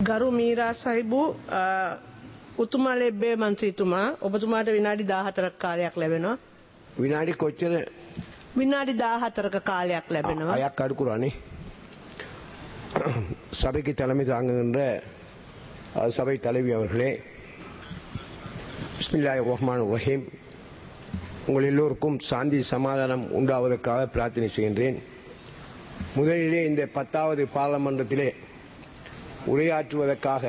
ගරු මීරා සයිබු උතුමා ලෙබ්බේ මන්ත්‍රීතුමා ඔබතුමාට විනාඩි 14ක් කාලයක් ලැබෙනවා. විනාඩි කොච්චර විනාඩි 14ක කාලයක් ලැබෙනවා. අයක් அடுக்குறானே சபைக்கு தலைமை தாங்குகின்ற அஹ், சபை தலைவி அவர்களே பிஸ்மில்லாஹ் ரஹ்மான் ரஹீம் உங்கள் எல்லோருக்கும் சாந்தி சமாதானம் உண்டாவதற்காக பிரார்த்தனை செய்கின்றேன் முதலிலே இந்த பத்தாவது பாராளுமன்றத்திலே உரையாற்றுவதற்காக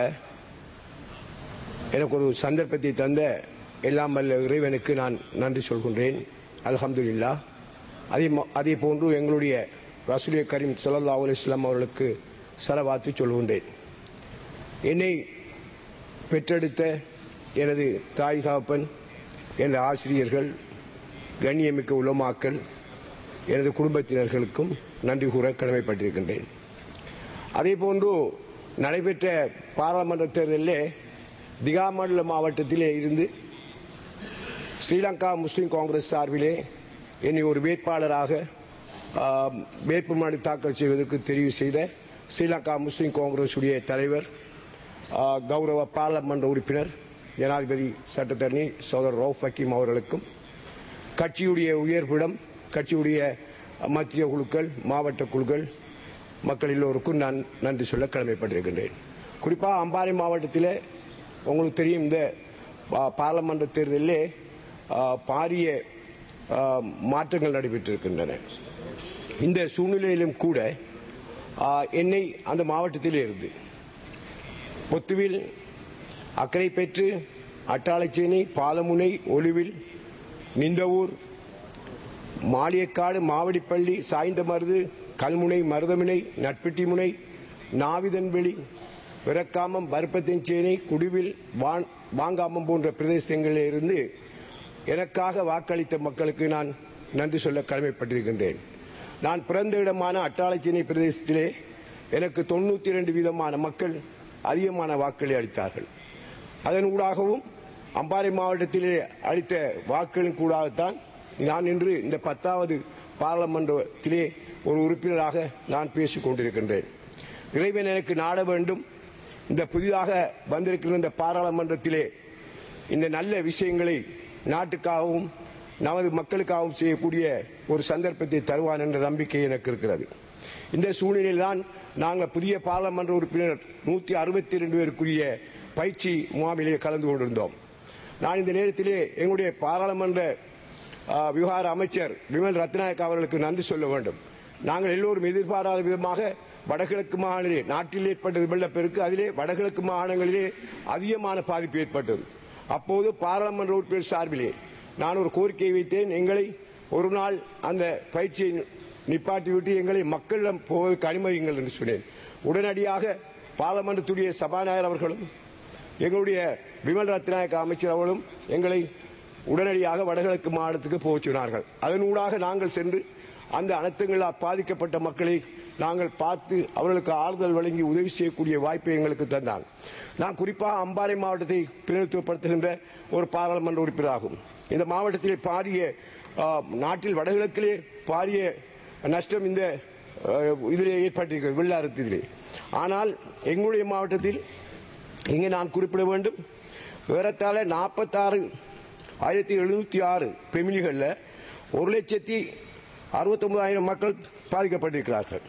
எனக்கு ஒரு சந்தர்ப்பத்தை தந்த எல்லாம் வல்ல இறைவனுக்கு நான் நன்றி சொல்கின்றேன் அல்ஹம்துலில்லாஹ் அதே ம- அதே போன்று எங்களுடைய ரசூலிய கரீம் ஸல்லல்லாஹு அலைஹி வஸல்லம் அவர்களுக்கு சலவாத்து சொல்கின்றேன் என்னை பெற்றெடுத்த எனது தாய் தகப்பன் எனது ஆசிரியர்கள் கண்ணியமிக்க உலமாக்கள் எனது குடும்பத்தினர்களுக்கும் நன்றி கூற கடமைப்பட்டிருக்கின்றேன் அதே போன்று நடைபெற்ற பாராளுமன்ற தேர்தலிலே திகாமண்டல மாவட்டத்திலே இருந்து ஸ்ரீலங்கா முஸ்லிம் காங்கிரஸ் சார்பிலே என்னை ஒரு வேட்பாளராக ஆம், வேட்புமனு தாக்கல் செய்வதற்கு தெரிவு செய்த ஸ்ரீலங்கா முஸ்லிம் காங்கிரசுடைய தலைவர் ஆ, கௌரவ பாராளுமன்ற உறுப்பினர் ஜனாதிபதி சட்டத்தரணி சோதர் ரவுஃப் ஹக்கீம் அவர்களுக்கும் கட்சியுடைய உயர்பிடம் கட்சியுடைய மத்திய குழுக்கள் மாவட்ட குழுக்கள் மக்கள் எல்லோருக்கும் நான் நன்றி சொல்ல கடமைப்பட்டிருக்கின்றேன் குறிப்பாக அம்பாறை மாவட்டத்தில் உங்களுக்கு தெரியும் இந்த பா- பாராளுமன்ற தேர்தலிலே ஆ, பாரிய ஆ, மாற்றங்கள் நடைபெற்றிருக்கின்றன இந்த சூழ்நிலையிலும் கூட ஆ, என்னை அந்த மாவட்டத்தில் இருந்து பொத்துவில் அக்கரை பெற்று அட்டாளச்சேனை பாலமுனை ஒலுவில் நிந்தவூர் மாளியக்காடு மாவடிப்பள்ளி சாய்ந்தமருது கல்முனை மருதமுனை நட்பெட்டிமுனை நாவிதன்வெளி விரக்காமம் பருப்பத்தஞ்சேனை குடிவில் வான்- வாங்காமம் போன்ற பிரதேசங்களில் இருந்து எனக்காக வாக்களித்த மக்களுக்கு நான் நன்றி சொல்ல கடமைப்பட்டிருக்கின்றேன் நான் பிறந்த இடமான அட்டாளச்சேனை பிரதேசத்திலே எனக்கு தொண்ணூத்தி இரண்டு வீதமான மக்கள் அதிகமான வாக்களை அளித்தார்கள் அதன் ஊடாகவும் அம்பாறை மாவட்டத்திலே அளித்த வாக்குகளின் கூடாகத்தான் நான் இன்று இந்த பத்தாவது பாராளுமன்றத்திலே ஒரு உறுப்பினராக நான் பேசிக் கொண்டிருக்கின்றேன் இறைவன் எனக்கு நாட வேண்டும் இந்த புதிதாக வந்திருக்கிற இந்த பாராளுமன்றத்திலே இந்த நல்ல விஷயங்களை நாட்டுக்காகவும் நமது மக்களுக்காகவும் செய்யக்கூடிய ஒரு சந்தர்ப்பத்தை தருவான் என்ற நம்பிக்கை எனக்கு இருக்கிறது இந்த சூழ்நிலையில் தான் நாங்கள் புதிய பாராளுமன்ற உறுப்பினர் நூற்றி அறுபத்தி ரெண்டு பேருக்குரிய பயிற்சி முகாமிலே கலந்து கொண்டிருந்தோம் நான் இந்த நேரத்திலே எங்களுடைய பாராளுமன்ற ஆ, விவகார அமைச்சர் விமல் ரத்நாயக் அவர்களுக்கு நன்றி சொல்ல வேண்டும் நாங்கள் எல்லோரும் எதிர்பாராத விதமாக வடகிழக்கு மாநில நாட்டில் ஏற்பட்டது வெள்ளப்பெருக்கு அதிலே வடகிழக்கு மாகாணங்களிலே அதிகமான பாதிப்பு ஏற்பட்டது அப்போது பாராளுமன்ற உறுப்பினர் சார்பிலே நான் ஒரு கோரிக்கை வைத்தேன் எங்களை ஒரு நாள் அந்த பயிற்சியை நிப்பாட்டிவிட்டு எங்களை மக்களிடம் போவதற்கு அனுமதியுங்கள் என்று சொன்னேன் உடனடியாக பாராளுமன்றத்துடைய சபாநாயகர் அவர்களும் எங்களுடைய விமல் ரத்நாயக்க அமைச்சர் அவர்களும் எங்களை உடனடியாக வடகிழக்கு மாநிலத்துக்கு போகச் சொன்னார்கள் அதனூடாக நாங்கள் சென்று அந்த அனர்த்தங்களால் பாதிக்கப்பட்ட மக்களை நாங்கள் பார்த்து அவர்களுக்கு ஆறுதல் வழங்கி உதவி செய்யக்கூடிய வாய்ப்பை எங்களுக்கு தந்தார் நான் குறிப்பாக அம்பாறை மாவட்டத்தை பிரதிநிதித்துவப்படுத்துகின்ற ஒரு பாராளுமன்ற உறுப்பினராகும் இந்த மாவட்டத்திலே பாரிய ஆ, நாட்டில் வடகிழக்கிலே பாரிய நஷ்டம் இந்த அஹ், இதிலே ஏற்பட்டிருக்கிறது வெள்ளாரத்திலே ஆனால் எங்களுடைய மாவட்டத்தில் இங்கே நான் குறிப்பிட வேண்டும் ஏறத்தாழ நாற்பத்தாறு ஆயிரத்தி எழுநூத்தி ஆறு பெமினிகளில் ஒரு லட்சத்தி அறுபத்தொன்பதாயிரம் மக்கள் பாதிக்கப்பட்டிருக்கிறார்கள்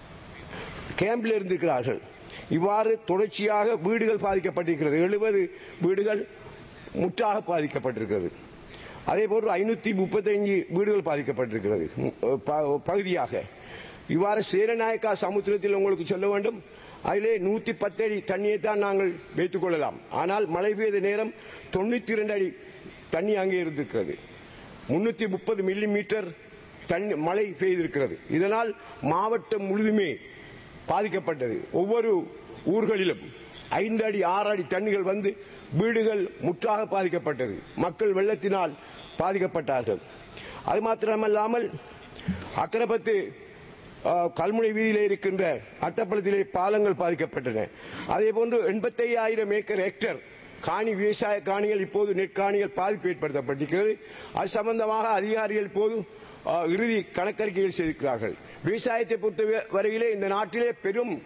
கேம்பில் இருந்திருக்கிறார்கள் இவ்வாறு தொடர்ச்சியாக வீடுகள் பாதிக்கப்பட்டிருக்கிறது எழுபது வீடுகள் முற்றாக பாதிக்கப்பட்டிருக்கிறது அதே போன்று ஐநூத்தி முப்பத்தஞ்சு வீடுகள் பாதிக்கப்பட்டிருக்கிறது ம், ப- பகுதியாக இவ்வாறு சேரநாயக்கா சமுத்திரத்தில் உங்களுக்கு சொல்ல வேண்டும் அதிலே நூத்தி பத்து அடி தண்ணியை தான் நாங்கள் வைத்துக் கொள்ளலாம் ஆனால் மழை பெய்த நேரம் தொண்ணூத்தி இரண்டு அடி தண்ணி அங்கே இருந்திருக்கிறது முன்னூத்தி முப்பது மில்லி மீட்டர் தண்ணி மழை பெய்திருக்கிறது இதனால் மாவட்டம் முழுதுமே பாதிக்கப்பட்டது ஒவ்வொரு ஊர்களிலும் ஐந்து அடி ஆறு அடி தண்ணிகள் வந்து வீடுகள் முற்றாக பாதிக்கப்பட்டது மக்கள் வெள்ளத்தினால் பாதிக்கப்பட்டார்கள் அது மாத்திரமல்லாமல் அக்கரப்பத்து ஆ, கல்முனை வீதியிலே இருக்கின்ற அட்டப்பளத்திலே பாலங்கள் பாதிக்கப்பட்டன அதே போன்று எண்பத்தி ஐயாயிரம் ஏக்கர் ஹெக்டர் காணி விவசாய காணிகள் இப்போது நெற்காணிகள் பாதிப்பு ஏற்படுத்தப்பட்டிருக்கிறது அது சம்பந்தமாக அதிகாரிகள் இப்போது ஆ, இறுதி கணக்கறிக்கைகள் செய்திருக்கிறார்கள் விவசாயத்தை பொறுத்த வரையிலே இந்த நாட்டிலே பெரும்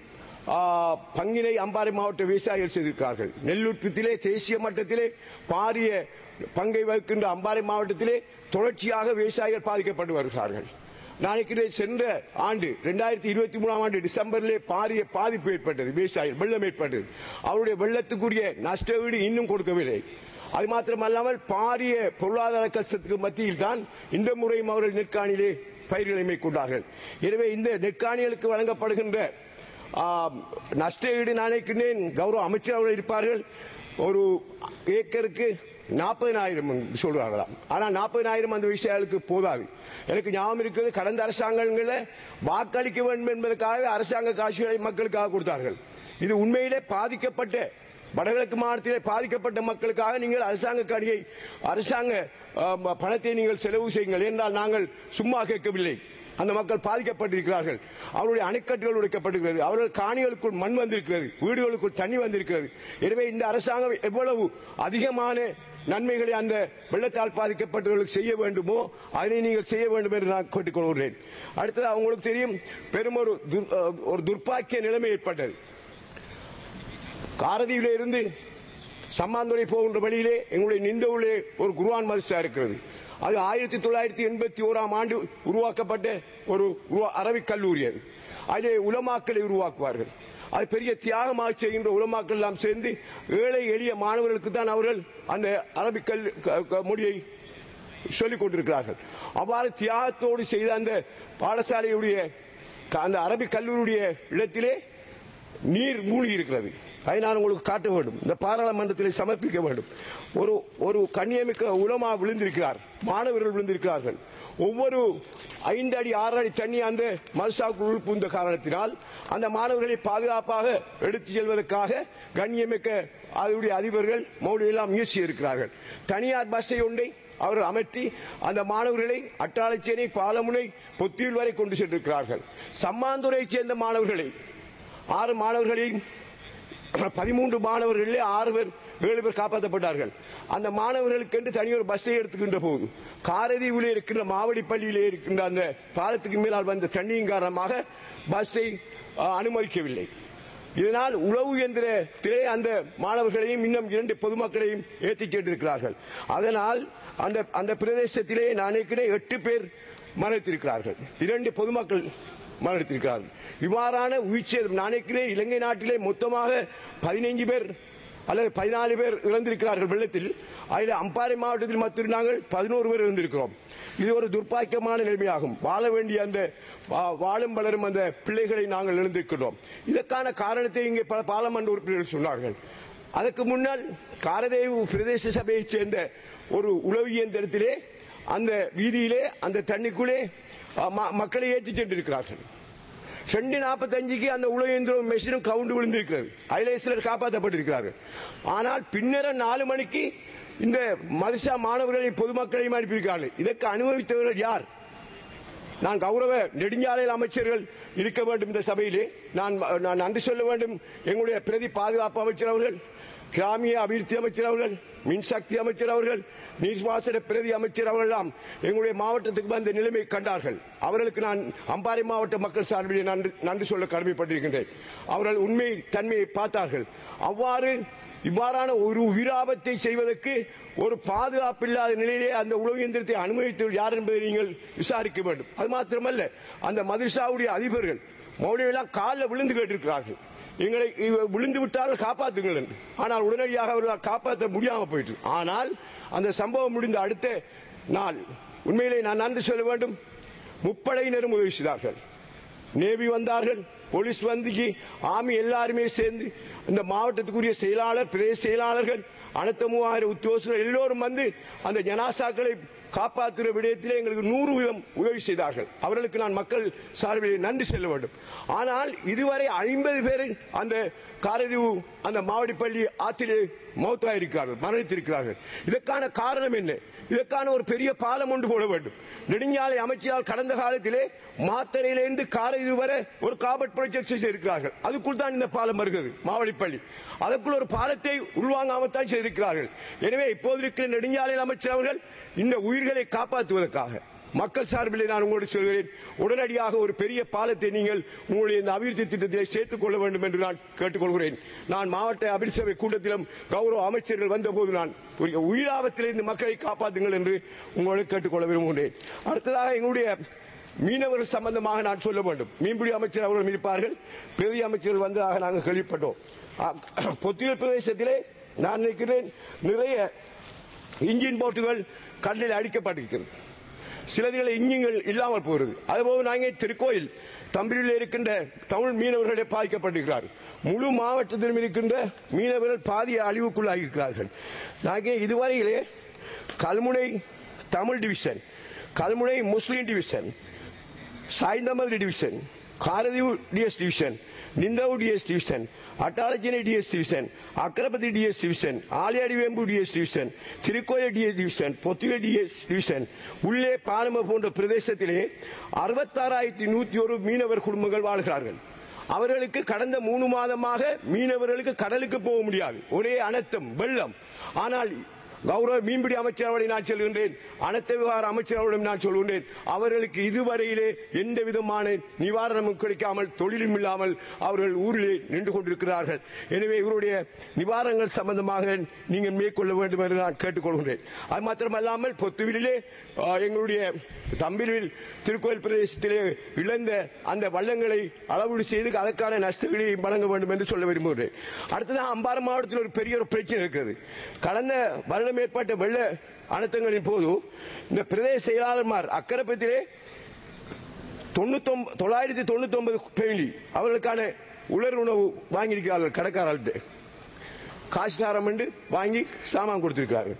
ஆ, பங்கினை அம்பாறை மாவட்ட விவசாயிகள் செய்திருக்கிறார்கள் நெல் உற்பத்தியிலே தேசிய மட்டத்திலே பாரிய பங்கை வகிக்கின்ற அம்பாறை மாவட்டத்திலே தொடர்ச்சியாக விவசாயிகள் பாதிக்கப்பட்டு வருகிறார்கள் நாளைக்கு சென்ற ஆண்டு இரண்டாயிரத்தி இருபத்தி மூணாம் ஆண்டு டிசம்பரிலே பாரிய பாதிப்பு ஏற்பட்டது விவசாயிகள் வெள்ளம் ஏற்பட்டது அவருடைய வெள்ளத்துக்குரிய நஷ்ட வீடு இன்னும் கொடுக்கவில்லை அது மாத்திரமல்லாமல் பாரிய பொருளாதார கஷ்டத்துக்கு மத்தியில் தான் இந்த முறையும் அவர்கள் நெற்காணியிலே பயிர்களை மேற்கொண்டார்கள் எனவே இந்த நெற்காணிகளுக்கு வழங்கப்படுகின்ற ஆம், நஷ்ட ஈடு நினைக்கிறேன் கௌரவ அமைச்சர் அவர்கள் இருப்பார்கள் ஒரு ஏக்கருக்கு நாற்பதினாயிரம் சொல்றாங்களாம் ஆனா நாற்பதினாயிரம் அந்த விஷயங்களுக்கு போதாது எனக்கு ஞாபகம் இருக்கிறது கடந்த அரசாங்கங்களில் வாக்களிக்க வேண்டும் என்பதற்காக அரசாங்க காசுகளை மக்களுக்காக கொடுத்தார்கள் இது உண்மையிலே பாதிக்கப்பட்ட வடகிழக்கு மாநிலத்திலே பாதிக்கப்பட்ட மக்களுக்காக நீங்கள் அரசாங்க கணியை அரசாங்க ஆம், பணத்தை நீங்கள் செலவு செய்யுங்கள் என்றால் நாங்கள் சும்மா கேட்கவில்லை அந்த மக்கள் பாதிக்கப்பட்டிருக்கிறார்கள் அவருடைய அணைக்கட்டுகள் உடைக்கப்பட்டிருக்கிறது அவர்கள் காணிகளுக்குள் மண் வந்திருக்கிறது வீடுகளுக்குள் தண்ணி வந்திருக்கிறது எனவே இந்த அரசாங்கம் எவ்வளவு அதிகமான நன்மைகளை அந்த வெள்ளத்தால் பாதிக்கப்பட்டவர்களுக்கு செய்ய வேண்டுமோ அதனை நீங்கள் செய்ய வேண்டும் என்று நான் கேட்டுக்கொள்கிறேன் அடுத்தது அவங்களுக்கு தெரியும் பெரும் ஒரு துர்- அஹ், ஒரு துர்ப்பாக்கிய நிலைமை ஏற்பட்டது காரதீவில இருந்து சம்மாந்துறை போகின்ற வழியிலே எங்களுடைய நிந்தவுள்ளே ஒரு குருவான் மதரசா இருக்கிறது அது ஆயிரத்தி தொள்ளாயிரத்தி எண்பத்தி ஓராம் ஆண்டு உருவாக்கப்பட்ட ஒரு உருவா- அரபிக் கல்லூரி அது அதிலே உலமாக்களை உருவாக்குவார்கள் அது பெரிய தியாகமாக செய்கின்ற உலமாக்கள் எல்லாம் சேர்ந்து ஏழை எளிய மாணவர்களுக்கு தான் அவர்கள் அந்த அரபிக் கல் க- க- மொழியை சொல்லிக் கொண்டிருக்கிறார்கள் அவ்வாறு தியாகத்தோடு செய்த அந்த பாடசாலையுடைய க- அந்த அரபிக் கல்லூரியுடைய இடத்திலே நீர் மூழ்கி இருக்கிறது அதை நான் உங்களுக்கு காட்ட வேண்டும் இந்த பாராளுமன்றத்தில் சமர்ப்பிக்க வேண்டும் ஒரு ஒரு கண்ணியமிக்க உலமா விழுந்திருக்கிறார் மாணவர்கள் விழுந்திருக்கிறார்கள் ஒவ்வொரு ஐந்து அடி ஆறு அடி தண்ணி அந்த மதுசாவுக்கு உள்புந்த காரணத்தினால் அந்த மாணவர்களை பாதுகாப்பாக எடுத்துச் செல்வதற்காக கண்ணியமிக்க அதனுடைய அதிபர்கள் மௌடி எல்லாம் முயற்சி இருக்கிறார்கள் தனியார் பஸ்ஸை ஒன்றை அவர்கள் அமர்த்தி அந்த மாணவர்களை அட்டாளச்சேனை பாலமுனை பொத்தியில் வரை கொண்டு சென்றிருக்கிறார்கள் சம்மாந்துறையைச் சேர்ந்த மாணவர்களை ஆறு மாணவர்களையும் பதிமூன்று மாணவர்களிலே ஆறு பேர் ஏழு பேர் காப்பாற்றப்பட்டார்கள் அந்த மாணவர்களுக்கென்று தனியொரு பஸ்ஸை எடுத்துக்கின்ற போது காரதீவிலே இருக்கின்ற மாவடி பள்ளியிலே இருக்கின்ற அந்த பாலத்துக்கு மேலால் வந்த தண்ணியின் காரணமாக பஸ்ஸை அஹ், அனுமதிக்கவில்லை இதனால் உளவு இயந்திரத்திலே அந்த மாணவர்களையும் இன்னும் இரண்டு பொதுமக்களையும் ஏற்றிச் சென்றிருக்கிறார்கள் அதனால் அந்த அந்த பிரதேசத்திலே நான் நினைக்கிறேன் எட்டு பேர் மரணித்திருக்கிறார்கள் இரண்டு பொதுமக்கள் மரணித்திருக்கிறார்கள் இவ்வாறான உயிர்ச்சேதம் நான் நினைக்கிறேன் இலங்கை நாட்டிலே மொத்தமாக பதினைஞ்சு பேர் அல்லது பதினாலு பேர் இறந்திருக்கிறார்கள் வெள்ளத்தில் அதில் அம்பாறை மாவட்டத்தில் மட்டும் நாங்கள் பதினோரு பேர் இருந்திருக்கிறோம் இது ஒரு துர்ப்பாக்கியமான நிலைமையாகும் வாழ வேண்டிய அந்த வா- வாழும் வளரும் அந்த பிள்ளைகளை நாங்கள் இழந்திருக்கிறோம் இதற்கான காரணத்தை இங்கே பல பாராளுமன்ற உறுப்பினர்கள் சொன்னார்கள் அதற்கு முன்னால் காரதேவு பிரதேச சபையைச் சேர்ந்த ஒரு உளவு இயந்திரத்திலே அந்த வீதியிலே அந்த தண்ணிக்குள்ளே அ, ம- மக்களை ஏற்றிச் சென்றிருக்கிறார்கள் ரெண்டு நாற்பத்தஞ்சுக்கு அந்த உலகேந்திரம் மெஷினும் கவுண்டு விழுந்திருக்கிறது அதிலே சிலர் காப்பாற்றப்பட்டிருக்கிறார்கள் ஆனால் பின்னர நாலு மணிக்கு இந்த மதுசா மாணவர்களையும் பொதுமக்களையும் அனுப்பியிருக்கிறார்கள் இதற்கு அனுபவித்தவர்கள் யார் நான் கௌரவ நெடுஞ்சாலையில் அமைச்சர்கள் இருக்க வேண்டும் இந்த சபையிலே நான் நான் நன்றி சொல்ல வேண்டும் எங்களுடைய பிரதி பாதுகாப்பு அமைச்சர் அவர்கள் கிராமிய அபிவிருத்தி அமைச்சர் அவர்கள் மின்சக்தி அமைச்சர் அவர்கள் நீர்ப்பாசன பிரதி அமைச்சர் அவர்களெல்லாம் எங்களுடைய மாவட்டத்துக்கு வந்த நிலைமை கண்டார்கள் அவர்களுக்கு நான் அம்பாறை மாவட்ட மக்கள் சார்பில் நன்றி நன்றி சொல்ல கடமைப்பட்டிருக்கின்றேன் அவர்கள் உண்மை தன்மையை பார்த்தார்கள் அவ்வாறு இவ்வாறான ஒரு உயிராபத்தை செய்வதற்கு ஒரு பாதுகாப்பு இல்லாத நிலையிலே அந்த உளவு இயந்திரத்தை அனுமதித்தவர் யார் என்பதை நீங்கள் விசாரிக்க வேண்டும் அது மாத்திரமல்ல அந்த மதுரசாவுடைய அதிபர்கள் மௌலியெல்லாம் காலில் விழுந்து கேட்டிருக்கிறார்கள் எங்களை இவ- விழுந்து விட்டால் காப்பாற்றுங்கள் என்று. ஆனால் உடனடியாக அவர்களால் காப்பாற்ற முடியாமல் போயிற்று ஆனால் அந்த சம்பவம் முடிந்த அடுத்த நாள் உண்மையிலே நான் நன்றி சொல்ல வேண்டும் முப்படையினரும் உதவி செய்தார்கள் நேவி வந்தார்கள் போலீஸ் வந்து ஆமி எல்லாருமே சேர்ந்து இந்த மாவட்டத்துக்குரிய செயலாளர் பிரதேச செயலாளர்கள் அனைத்து மூவாயிரம் உத்தியோகஸ்தர்கள் எல்லோரும் வந்து அந்த ஜனாசாக்களை காப்பாற்றுகிற விடயத்திலே எங்களுக்கு நூறு வீதம் உதவி செய்தார்கள் அவர்களுக்கு நான் மக்கள் சார்பில் நன்றி செல்ல வேண்டும் ஆனால் இதுவரை ஐம்பது பேர் அந்த காரதீவு அந்த மாவடிப்பள்ளி ஆற்றிலே மௌத்தாயிருக்கிறார்கள் மரணித்திருக்கிறார்கள் இதற்கான காரணம் என்ன இதற்கான ஒரு பெரிய பாலம் ஒன்று போட வேண்டும் நெடுஞ்சாலை அமைச்சரால் கடந்த காலத்திலே மாத்தரையிலிருந்து காரைது வரை ஒரு காபட் ப்ராஜெக்ட் செய்திருக்கிறார்கள் அதுக்குள் தான் இந்த பாலம் வருகிறது மாவடிப்பள்ளி அதற்குள் ஒரு பாலத்தை உள்வாங்காமல் தான் செய்திருக்கிறார்கள் எனவே இப்போது இருக்கிற நெடுஞ்சாலை அமைச்சர் அவர்கள் இந்த உயிர்களை காப்பாற்றுவதற்காக மக்கள் சார்பில் நான் உங்களோடு சொல்கிறேன் உடனடியாக ஒரு பெரிய பாலத்தை நீங்கள் உங்களுடைய இந்த அபிவிருத்தி திட்டத்திலே சேர்த்துக் கொள்ள வேண்டும் என்று நான் கேட்டுக்கொள்கிறேன் நான் மாவட்ட அபிவிருத்தி சபை கூட்டத்திலும் கௌரவ அமைச்சர்கள் வந்தபோது நான் ஒரு உயிராபத்திலிருந்து மக்களை காப்பாற்றுங்கள் என்று உங்களோடு கேட்டுக்கொள்ள விரும்புகிறேன் அடுத்ததாக எங்களுடைய மீனவர்கள் சம்பந்தமாக நான் சொல்ல வேண்டும் மீன்பிடி அமைச்சர் அவர்கள் இருப்பார்கள் பிரதி அமைச்சர்கள் வந்ததாக நாங்கள் கேள்விப்பட்டோம் அ- பொத்தியல் பிரதேசத்திலே நான் நினைக்கிறேன் நிறைய இன்ஜின் போட்டுகள் கடலில் அடிக்கப்பட்டிருக்கிறது சிலதுகளை இன்ஜின்கள் இல்லாமல் போகிறது அதுபோல் நாங்கள் திருக்கோயில் தம்பியில் இருக்கின்ற தமிழ் மீனவர்களே பாதிக்கப்பட்டிருக்கிறார் முழு மாவட்டத்திலும் இருக்கின்ற மீனவர்கள் பாதிய அழிவுக்குள்ளாகி இருக்கிறார்கள் நாங்கள் இதுவரையிலே Kalmunai Tamil division Kalmunai Muslim division Sainthamaruthu division Karaitivu DS division Nintavur DS division Addalaichenai DS division Akkaraipattu DS division Alayadivembu DS division Thirukkovil DS division Pottuvil DS division உள்ளே பாலம போன்ற பிரதேசத்திலே அறுபத்தாறாயிரத்தி நூத்தி ஒரு மீனவர் குடும்பங்கள் வாழ்கிறார்கள் அவர்களுக்கு கடந்த மூணு மாதமாக மீனவர்களுக்கு கடலுக்கு போக முடியாது ஒரே அனர்த்தம் வெள்ளம் ஆனால் கௌரவ மீன்பிடி அமைச்சர் அவரை நான் சொல்கின்றேன் அனைத்து விவகார அமைச்சர் அவரிடம் நான் சொல்கின்றேன் அவர்களுக்கு இதுவரையிலே எந்த விதமான நிவாரணமும் கிடைக்காமல் தொழிலும் இல்லாமல் அவர்கள் ஊரிலே நின்று கொண்டிருக்கிறார்கள் எனவே இவருடைய நிவாரணங்கள் சம்பந்தமாக நீங்கள் மேற்கொள்ள வேண்டும் என்று நான் கேட்டுக்கொள்கின்றேன் அது மாத்திரமல்லாமல் பொத்துவிலே எங்களுடைய தம்பிவில் திருக்கோயில் பிரதேசத்திலே இழந்த அந்த வள்ளங்களை அளவீடு செய்து அதற்கான நஷ்டங்களை வழங்க வேண்டும் என்று சொல்ல விரும்புகிறேன் அடுத்ததாக அம்பாறை மாவட்டத்தில் ஒரு பெரிய ஒரு பிரச்சனை இருக்கிறது கடந்த வருடம் ஏற்பட்ட வெள்ள அனர்த்தங்களின் போது இந்த பிரதேச செயலாளர்மார் அக்கரப்பத்திலே தொண்ணூத்தொன்பது தொள்ளாயிரத்தி தொண்ணூத்தி ஒன்பது பேலி அவர்களுக்கான உலர் உணவு வாங்கியிருக்கிறார்கள் கடைக்காரர்கிட்ட காசு தாரம் என்று வாங்கி சாமான் கொடுத்திருக்கிறார்கள்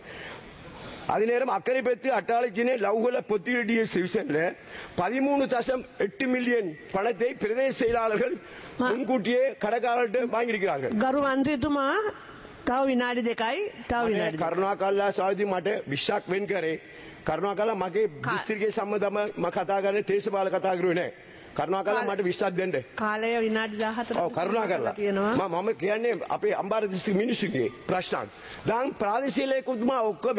அதே நேரம் அக்கறை பெற்று அட்டாளச்சினை லவ்குல பொத்திய டிஎஸ் டிவிஷன்ல பதிமூணு தசம் எட்டு மில்லியன் பணத்தை பிரதேச செயலாளர்கள் முன்கூட்டியே கடைக்காரர்கிட்ட வாங்கியிருக்கிறார்கள் ගරු මන්ත්‍රීතුමා තව විනාඩි දෙකයි තව විනාඩි දෙකයි. කරුණාකල්ලා සාධි මට විශ්ක් වෙන් කරේ කරුණාකල්ලා මගේ දිස්ත්‍රිගේ සම්බන්ධම ම කතා කරන්නේ තේශපාල කතා කරුවේ නෑ කරුණාකල්ලා මට විශ්වාස දෙන්න කාලය විනාඩි 14 ඔව් කරුණා කරලා තියෙනවා. මම මම කියන්නේ අපේ අම්බාර දිස්ත්‍රික් මිනිස්සුගේ ප්‍රශ්නක්. දැන් ප්‍රාදේශීයලේකුත්මා ඔක්කොම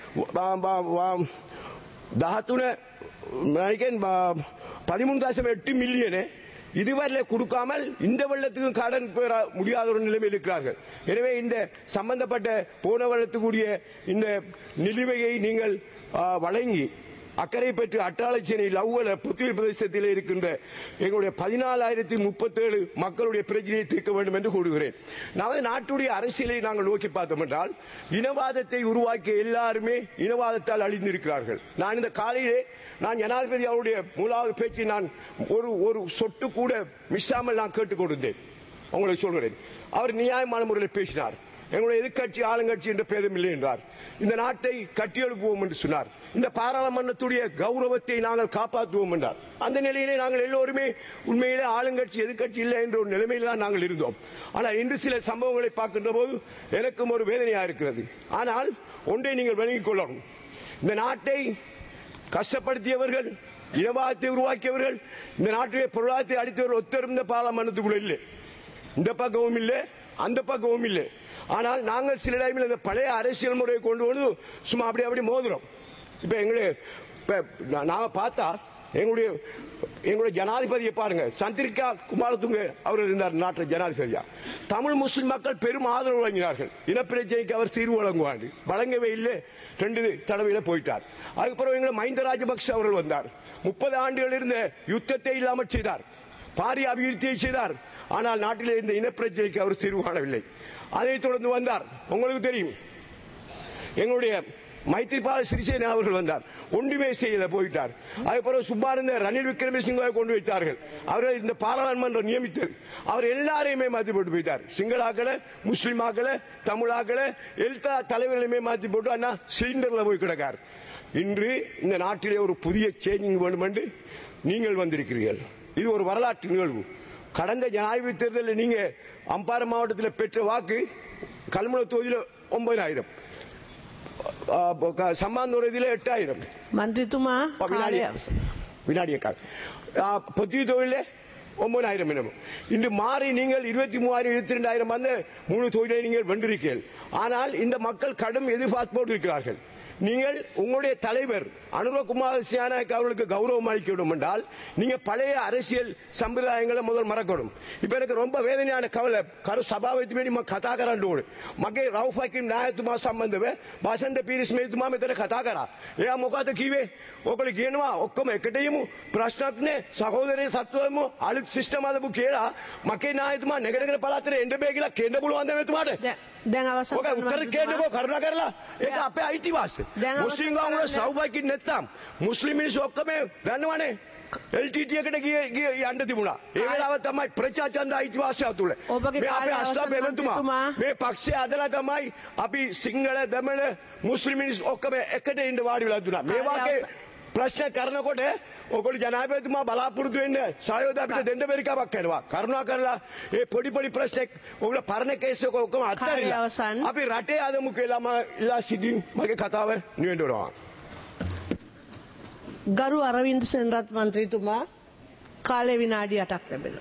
13 மணிக்கன் பதிமூணு தசம் எட்டு மில்லியனு இதுவரை கொடுக்காமல் இந்த வெள்ளத்துக்கு கடன் பெற முடியாத ஒரு நிலைமையில் இருக்கிறார்கள் எனவே இந்த சம்பந்தப்பட்ட போன வருடத்துக்குரிய இந்த நிலுவையை நீங்கள் ஆ, வழங்கி அக்கறை பெற்று அட்டாளச்சேனை லவ்வல புத்துயிர் பிரதேசத்தில் இருக்கின்ற எங்களுடைய பதினாலாயிரத்தி முப்பத்தேழு மக்களுடைய பிரச்சனையை தீர்க்க வேண்டும் என்று கூறுகிறேன் நமது நாட்டுடைய அரசியலை நாங்கள் நோக்கி பார்த்தோம் என்றால் இனவாதத்தை உருவாக்கிய எல்லாருமே இனவாதத்தால் அழிந்திருக்கிறார்கள் நான் இந்த காலையிலே நான் ஜனாதிபதி அவருடைய மூலாவது பேச்சை நான் ஒரு ஒரு சொட்டு கூட மிஸ்ஸாமல் நான் கேட்டுக் கொடுத்தேன் உங்களுக்கு சொல்கிறேன் அவர் நியாயமான முறையில் பேசினார் எங்களுடைய எதிர்க்கட்சி ஆளுங்கட்சி என்ற பேதம் இல்லை என்றார் இந்த நாட்டை கட்டியெழுப்புவோம் என்று சொன்னார் இந்த பாராளுமன்றத்துடைய கௌரவத்தை நாங்கள் காப்பாற்றுவோம் என்றார் அந்த நிலையிலே நாங்கள் எல்லோருமே உண்மையிலே ஆளுங்கட்சி எதிர்க்கட்சி இல்லை என்ற ஒரு நிலைமையில் தான் நாங்கள் இருந்தோம் ஆனால் இன்று சில சம்பவங்களை பார்க்கின்ற போது எனக்கும் ஒரு வேதனையா இருக்கிறது ஆனால் ஒன்றை நீங்கள் விளங்கிக் கொள்ளணும் இந்த நாட்டை கஷ்டப்படுத்தியவர்கள் இனவாதத்தை உருவாக்கியவர்கள் இந்த நாட்டுடைய பொருளாதாரத்தை அளித்தவர்கள் ஒத்தரும் இந்த பாராளுமன்றத்துக்குள்ள இல்லை இந்த பக்கமும் இல்லை அந்த பக்கமும் இல்லை ஆனால் நாங்கள் சில டைமில் இந்த பழைய அரசியல் முறையை கொண்டு வந்து சும்மா அப்படி அப்படி மோதுறோம் இப்ப எங்களுடைய இப்ப நா- நாம பார்த்தா எங்களுடைய எங்களுடைய ஜனாதிபதியை பாருங்க சந்திரிகா குமாரதுங்க அவர்கள் இருந்தார் நாட்டில் ஜனாதிபதியா தமிழ் முஸ்லிம் மக்கள் பெரும் ஆதரவு வழங்கினார்கள் இனப்பிரச்சனைக்கு அவர் தீர்வு வழங்குவார் வழங்கவே இல்லை ரெண்டு தடவையில போயிட்டார் அதுக்கப்புறம் எங்களை மஹிந்த ராஜபக்ஷ அவர்கள் வந்தார் முப்பது ஆண்டுகள் இருந்த யுத்தத்தை இல்லாமல் செய்தார் பாரிய அபிவிருத்தியை செய்தார் ஆனால் நாட்டில் இருந்த இனப்பிரச்சனைக்கு அவர் தீர்வு காணவில்லை அதைத் தொடர்ந்து வந்தார் உங்களுக்கு தெரியும் எங்களுடைய மைத்ரிபால சிறிசேனா அவர்கள் வந்தார் ஒன்றுமே செய்யல போயிட்டார் அதுக்கப்புறம் சுப்பானந்த ரணில் விக்ரமசிங்கவை கொண்டு வைத்தார்கள் அவர்கள் இந்த பாராளுமன்றம் நியமித்தது அவர் எல்லாரையுமே மாத்தி போட்டு போயிட்டார் சிங்களாக்களை முஸ்லிமாக்களை தமிழாக்களை எல்லா தலைவர்களையுமே மாத்தி போட்டு அண்ணா சிலிண்டர்ல போய் கிடக்கார் இன்று இந்த நாட்டிலே ஒரு புதிய சேஞ்சிங் வேண்டும் என்று நீங்கள் வந்திருக்கிறீர்கள் இது ஒரு வரலாற்று நிகழ்வு கடந்த ஜனாதிபதி தேர்தலில் நீங்க அம்பாறை மாவட்டத்தில் பெற்ற வாக்கு கல்முனை தொகுதியில் ஒன்பதாயிரம் சம்மாந்தோரதியில் எட்டாயிரம் මන්ත්‍රීතුමා வினாடி කාලය வினாடியக்காக பொத்திய தொழிலே ஒன்பதாயிரம் என்னமோ இன்று மாறி நீங்கள் இருபத்தி மூவாயிரம் இருபத்தி ரெண்டாயிரம் வந்து மூணு தொழிலை நீங்கள் வென்றிருக்கீர்கள் ஆனால் இந்த மக்கள் கடும் எதிர்பார்ப்போடு இருக்கிறார்கள் நீங்கள் உங்களுடைய தலைவர் அனுரகுமார் சியானாய்க்கு அவர்களுக்கு கௌரவம் அளிக்க வேண்டும் என்றால் நீங்க பழைய அரசியல் சம்பிரதாயங்களை முதல் மறக்கணும் இப்ப எனக்கு ரொம்ப வேதனையான கவலை කරු සභාවතිමනි ම කතා කරන්න ඕනේ. මගේ රව්ෆකින් නායතුමා සම්බන්ධව බසන්ත පිරිස් මේතුමා මෙතන කතා කරා. එයා මොකද කිව්වේ? ඔකල කියනවා ඔක්කොම එකට යමු ප්‍රශ්නක් නෑ සහෝදරයේ සත්වයම අලුත් සිස්ටම් හදපු කියලා මගේ නායතුමා නැගනගෙන පළාතේ එන්න බෑ කියලා කියන්න පුළුවන්ද මෙතුමාට? දැ- දැන් අවසන් ඔක උත්තර කියන්නකෝ කරුණා කරලා ඒක දැන්- අපේ අයිතිවාසිය. දැන් අවසන් මුස්ලිම් ගාමුල කරන්න. ස්රව්බයිකින් නැත්තම් මුස්ලිම් මිනිස්සු ඔක්කොම දන්නවනේ. LTT එකට ගිය ගිය යන්න තිබුණා. ඒ වෙලාව තමයි ප්‍රජාචන්ද අයිතිවාසිය තුල. ඔබගේ මේ අපේ කාලය අස්ථා අවසන් පෙරතුමා මන්ත්‍රීතුමා. මේ පක්ෂය අදලා තමයි අපි සිංහල දමන මුස්ලිම් මිනිස්සු ඔක්කොම එකට ඉන්න වාඩි වෙලා දුන්නා. මේ කාලය වාගේ අවසන්. ප්‍රශ්න කරනකොට ඔගොල්ලෝ ජනාධිපතිතුමා බලාපොරොත්තු වෙන්න සහයෝගය අපිට දෙන්න බැරි කමක් කරනවා. කරුණා කරලා ඒ පොඩි පොඩි ප්‍රශ්න ඔගොල්ලෝ පරණ කේස් එක ඔක්කොම අත්හැරිලා අවසන්. අපි රටේ අදමු කියලා මම ඉල්ලා සිටින් මගේ කතාව නිවෙන්න ඕනවා. ගරු අරවින්ද සෙනරත් මන්ත්‍රීතුමා කාලය විනාඩි අටක් ලැබෙන.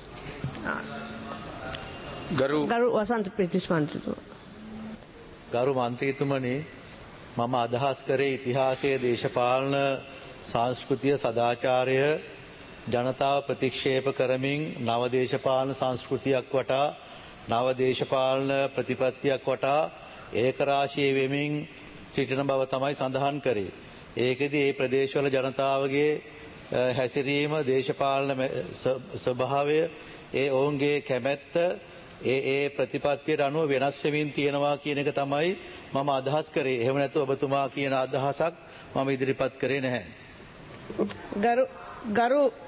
ගරු ගරු වසන්ත පිටිස් මන්ත්‍රීතුමා. ගරු මන්ත්‍රීතුමනි මම අදහස් කරේ ඉතිහාසයේ දේශපාලන සංස්කෘතිය සදාචාරය ජනතාව ප්‍රතික්ෂේප කරමින් නව දේශපාලන සංස්කෘතියක් වටා නව දේශපාලන ප්‍රතිපත්තියක් වටා ඒකරාශී වෙමින් සිටින බව තමයි සඳහන් කරේ. ඒකෙදී ඒ ප්‍රදේශවල ජනතාවගේ අ, හැසිරීම දේශපාලන මැ- ස්ව- ස්වභාවය ඒ ඔවුන්ගේ කැමැත්ත ඒ ඒ ප්‍රතිපත්තියට අනුව වෙනස් වෙමින් තියෙනවා කියන එක තමයි මම අදහස් කරේ. එහෙම නැත්නම් ඔබතුමා කියන අදහසක් මම ඉදිරිපත් කරේ නැහැ. ගරු ගරු